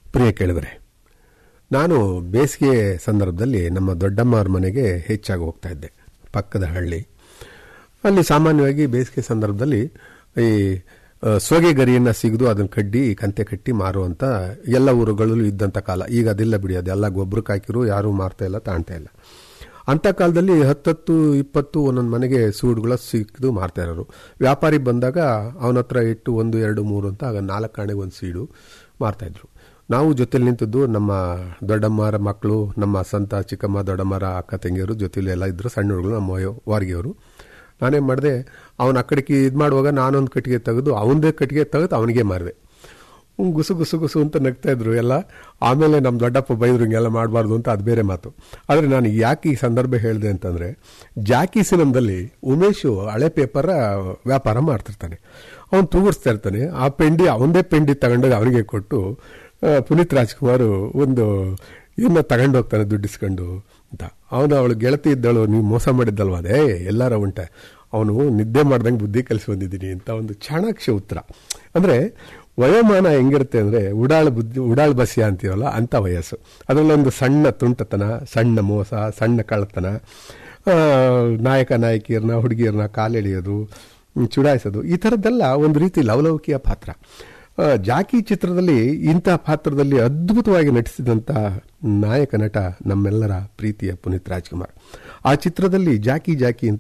ಪ್ರಿಯ ಕೇಳಿದರೆ ನಾನು ಬೇಸಿಗೆ ಸಂದರ್ಭದಲ್ಲಿ ನಮ್ಮ ದೊಡ್ಡಮ್ಮವ್ರ ಮನೆಗೆ ಹೆಚ್ಚಾಗಿ ಹೋಗ್ತಾ ಇದ್ದೆ ಪಕ್ಕದ ಹಳ್ಳಿ ಅಲ್ಲಿ ಸಾಮಾನ್ಯವಾಗಿ ಬೇಸಿಗೆ ಸಂದರ್ಭದಲ್ಲಿ ಈ ಆ, ಸೋಗೆ ಗರಿಯನ್ನ ಸಿಗದು ಅದನ್ನ ಕಡ್ಡಿ ಕಂತೆ ಕಟ್ಟಿ ಮಾರುವಂತ ಎಲ್ಲ ಊರುಗಳಲ್ಲೂ ಇದ್ದಂತ ಕಾಲ ಈಗ ಅದೆಲ್ಲ ಬಿಡಿ ಅದೆಲ್ಲ ಗೊಬ್ಬರಕ್ಕೆ ಹಾಕಿರು ಯಾರು ಮಾರ್ತಾ ಇಲ್ಲ ತಾಣ್ತಾ ಇಲ್ಲ ಅಂತ ಕಾಲದಲ್ಲಿ ಹತ್ತತ್ತು ಇಪ್ಪತ್ತು ಒಂದೊಂದು ಮನೆಗೆ ಸೂಡುಗಳ ಸಿಕ್ಕಿದು ಮಾರ್ತಾ ಇರೋರು ವ್ಯಾಪಾರಿ ಬಂದಾಗ ಅವನ ಹತ್ರ ಇಟ್ಟು ಒಂದು ಎರಡು ಮೂರು ಅಂತ ಆಗ ನಾಲ್ಕು ಕಾಣೆಗೆ ಒಂದು ಸೀಡು ಮಾರ್ತಾ ಇದ್ರು ನಾವು ಜೊತೆಲಿ ನಿಂತದ್ದು ನಮ್ಮ ದೊಡ್ಡಮ್ಮರ ಮಕ್ಕಳು ನಮ್ಮ ಸಂತ ಚಿಕ್ಕಮ್ಮ ದೊಡ್ಡಮ್ಮರ ಅಕ್ಕ ತಂಗಿಯರು ಜೊತೆಲಿ ಎಲ್ಲ ಇದ್ರು ಸಣ್ಣ ಹುಡುಗರು ನಮ್ಮ ವಯೋ- ವಾರ್ಗಿಯವರು ನಾನೇನು ಮಾಡಿದೆ ಅವನ ಆ ಕಡೆಗೆ ಇದು ಮಾಡುವಾಗ ನಾನೊಂದು ಕಟ್ಟಿಗೆ ತೆಗೆದು ಅವನದೇ ಕಟ್ಟಿಗೆ ತೆಗೆದು ಅವನಿಗೆ ಮಾರಿದೆ ಹ್ಮ್, ಗುಸು ಗುಸು ಗುಸು ಅಂತ ನಗ್ತಾ ಇದ್ರು ಎಲ್ಲ ಆಮೇಲೆ ನಮ್ಮ ದೊಡ್ಡಪ್ಪ ಬೈದ್ರು ಹಿಂಗೆಲ್ಲ ಮಾಡಬಾರ್ದು ಅಂತ ಅದು ಬೇರೆ ಮಾತು ಆದರೆ ನಾನು ಯಾಕೆ ಈ ಸಂದರ್ಭ ಹೇಳಿದೆ ಅಂತಂದ್ರೆ ಜಾಕಿ ಸಿನಿಮಾದಲ್ಲಿ ಉಮೇಶು ಹಳೆ ಪೇಪರ್ ವ್ಯಾಪಾರ ಮಾಡ್ತಿರ್ತಾನೆ ಅವನು ತೂಗಿಸ್ತಾ ಇರ್ತಾನೆ ಆ ಪೆಂಡಿ ಅವನದೇ ಪೆಂಡಿ ತಗೊಂಡೋಗಿ ಅವನಿಗೆ ಕೊಟ್ಟು ಆ, ಪುನೀತ್ ರಾಜ್ಕುಮಾರ್ ಒಂದು ಇದನ್ನ ತಗೊಂಡು ಹೋಗ್ತಾನೆ ದುಡ್ಡಿಸ್ಕೊಂಡು ಅಂತ ಅವನು ಅವಳು ಗೆಳತಿ ಇದ್ದಳು ನೀವು ಮೋಸ ಮಾಡಿದ್ದಲ್ವ ಅದೇ ಎಲ್ಲಾರ ಉಂಟೆ ಅವನು ನಿದ್ದೆ ಮಾಡ್ದಂಗೆ ಬುದ್ಧಿ ಕಲಿಸಿ ಬಂದಿದ್ದೀನಿ ಅಂತ ಒಂದು ಚಾಣಾಕ್ಷ ಉತ್ತರ ಅಂದ್ರೆ ವಯೋಮಾನ ಹೆಂಗಿರುತ್ತೆ ಅಂದ್ರೆ ಉಡಾಳ್ ಬುದ್ಧಿ ಉಡಾಳ್ ಬಸ್ಯ ಅಂತೀವಲ್ಲ ಅಂತ ವಯಸ್ಸು ಅದರಲ್ಲೊಂದು ಸಣ್ಣ ತುಂಟತನ ಸಣ್ಣ ಮೋಸ ಸಣ್ಣ ಕಳ್ಳತನ ಆ, ನಾಯಕ ನಾಯಕಿಯರನ್ನ ಹುಡುಗಿಯರನ್ನ ಕಾಲೆಳೆಯೋದು ಹ್ಮ್, ಚುಡಾಯಿಸೋದು ಈ ಥರದ್ದೆಲ್ಲ ಒಂದು ರೀತಿ ಲವಲವಿಕೆಯ ಪಾತ್ರ ಆ, ಜಾಕಿ ಚಿತ್ರದಲ್ಲಿ ಇಂಥ ಪಾತ್ರದಲ್ಲಿ ಅದ್ಭುತವಾಗಿ ನಟಿಸಿದಂಥ ನಾಯಕ ನಟ ನಮ್ಮೆಲ್ಲರ ಪ್ರೀತಿಯ ಪುನೀತ್ ರಾಜ್ಕುಮಾರ್ ಆ ಚಿತ್ರದಲ್ಲಿ ಜಾಕಿ ಜಾಕಿ ಅಂತ